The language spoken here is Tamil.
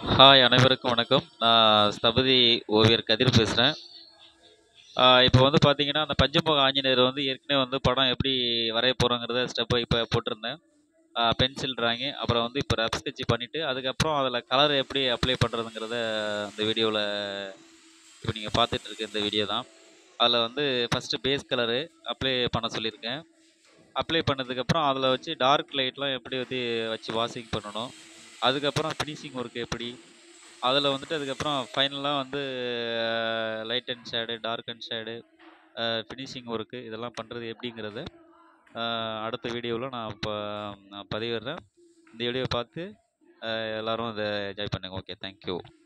ஹாய் அனைவருக்கும் வணக்கம் நான் ஸ்தபதி ஓவியர் கதிர் பேசுகிறேன் இப்போ வந்து பார்த்தீங்கன்னா அந்த பஞ்சமுக ஆஞ்சநேயர் வந்து ஏற்கனவே வந்து படம் எப்படி வரைய போகிறோங்கிறத ஸ்டெப் இப்போ போட்டிருந்தேன் பென்சில் டிராயிங்கு அப்புறம் வந்து இப்போ ரஃப் ஸ்கெட்ச் பண்ணிவிட்டு அதுக்கப்புறம் அதில் கலர் எப்படி அப்ளை பண்ணுறதுங்கிறத அந்த வீடியோவில் இப்போ நீங்கள் பார்த்துட்டு இருக்க இந்த வீடியோ தான் அதில் வந்து ஃபஸ்ட்டு பேஸ் கலரு அப்ளை பண்ண சொல்லியிருக்கேன் அப்ளை பண்ணதுக்கப்புறம் அதில் வச்சு டார்க் லைட்லாம் எப்படி வந்து வச்சு வாஷிங் பண்ணணும் அதுக்கப்புறம் ஃபினிஷிங் ஒர்க் எப்படி அதில் வந்துட்டு அதுக்கப்புறம் ஃபைனலாக வந்து light and shade dark and shade finishing work இதெல்லாம் பண்ணுறது எப்படிங்கிறத அஹ், அடுத்த வீடியோவில் நான் இப்போ நான் பதிவிடுறேன் இந்த வீடியோ பார்த்து அஹ், எல்லாரும் இதை என்ஜாய் பண்ணுங்க ஓகே தேங்க்யூ